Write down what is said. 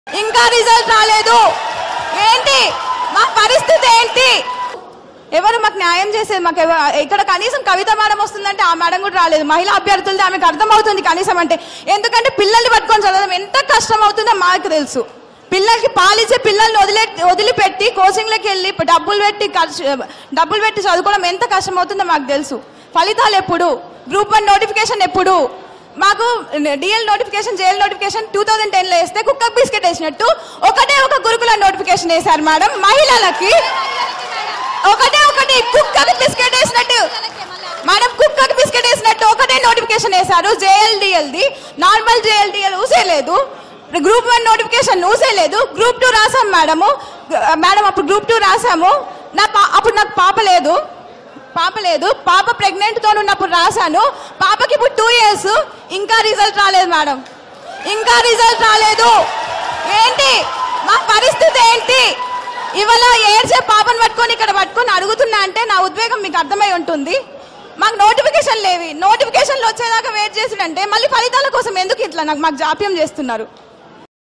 ఇంకా రిజల్ట్ రాలేదు ఏంటి మా పరిస్థితి ఏంటి ఎవరు మాకు న్యాయం చేసేది మాకు ఎవ- ఇక్కడ కనీసం కవిత మేడం వస్తుందంటే ఆ మేడం కూడా రాలేదు మహిళా అభ్యర్థులది ఆమెకు అర్థమవుతుంది కనీసం అంటే ఎందుకంటే పిల్లల్ని పట్టుకొని చదవడం ఎంత కష్టం అవుతుందో మాకు తెలుసు పిల్లలకి పాలిచ్చే పిల్లల్ని వదిలే వదిలిపెట్టి కోచింగ్లకి వెళ్ళి డబ్బులు పెట్టి ఖర్చు డబ్బులు పెట్టి చదువుకోవడం ఎంత కష్టం అవుతుందో మాకు తెలుసు ఫలితాలు ఎప్పుడు గ్రూప్ వన్ నోటిఫికేషన్ ఎప్పుడు మాకు DL notification JL notification two thousand ten లో వేస్తే కుక్క బిస్కెట్ వేసినట్టు ఒకటే ఒక గురుకుల నోటిఫికేషన్ వేశారు మేడం మహిళలకి ఒకటే ఒకటి కుక్కకి బిస్కెట్ వేసినట్టు మేడం కుక్కకి బిస్కెట్ వేసినట్టు ఒకటే నోటిఫికేషన్ వేశారు జేఎల్డిఎల్ది నార్మల్ జేఎల్డిఎల్ ఊసేయలేదు గ్రూప్ వన్ నోటిఫికేషన్ ఊసేయలేదు గ్రూప్ టూ రాసాం మేడము మేడం అప్పుడు గ్రూప్ టూ రాసాము నా పా అప్పుడు నాకు పాప లేదు పాప లేదు పాప ప్రెగ్నెంట్ తో ఉన్నప్పుడు రాశాను పాపకి ఇప్పుడు టూ ఇయర్స్ ఇంకా రిజల్ట్ రాలేదు మేడం ఇంకా రిజల్ట్ రాలేదు ఏంటి మా పరిస్థితి ఏంటి ఇవాళ ఏడ్చే పాపను పట్టుకొని ఇక్కడ పట్టుకొని అడుగుతున్నా అంటే నా ఉద్వేగం మీకు అర్థమై ఉంటుంది మాకు నోటిఫికేషన్ లేవి నోటిఫికేషన్లు వచ్చేదాకా వెయిట్ చేసినంటే మళ్ళీ ఫలితాల కోసం ఎందుకు ఇట్లా నాకు మాకు జాప్యం చేస్తున్నారు